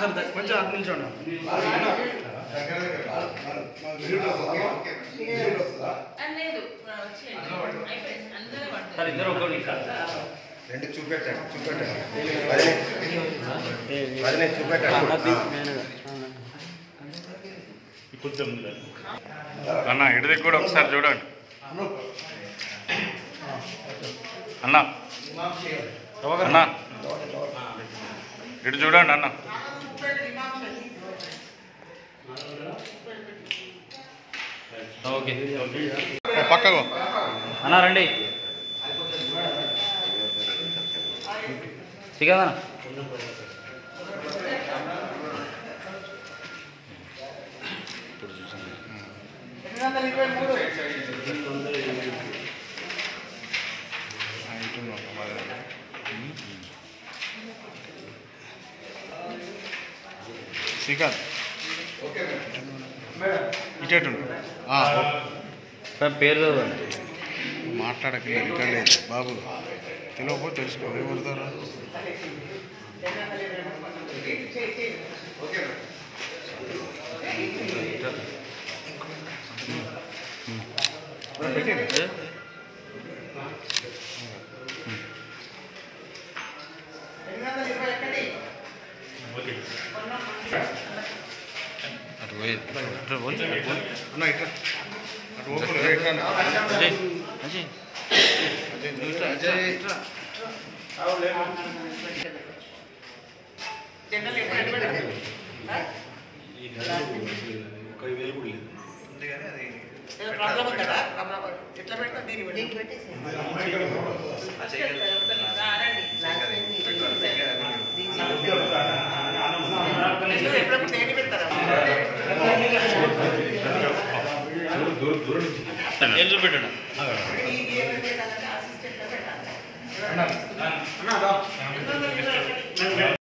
Sir the- కొంచెం అటు నిల్చోండి లేదు వచ్చేయండి అయిపోయింది అందరూ పడతారు సార్ ఇద్దరు ఒకటి రెండు చూపెట్టండి చూపెట్టండి వదిలే వదిలే చూపెట్టండి అన్న ఇటు దిక్కు కూడా ఒకసారి చూడండి అన్న అన్న ఇటు చూడండి అన్న ఓకే పక్కకు అన్న రండి దిగదనా శ్రీకాంత్ ఇటేటు సార్ పేరు చదవండి. మాట్లాడకలేదు ఇక్కడ లేదు బాబు తెలియకపోతే తెలుసుకో ఎవరుతారా ఏ? అటు పోయి ఇటు పోయి. అన్న ఇట్లా అటు ఓపెన్ ఇట్లా అన్న. అజయ్ అజయ్ అజయ్, నువ్వు ఇట్లా, అజయ్ ఇట్లా. అందుకని అది ఏం చూపెట్టండి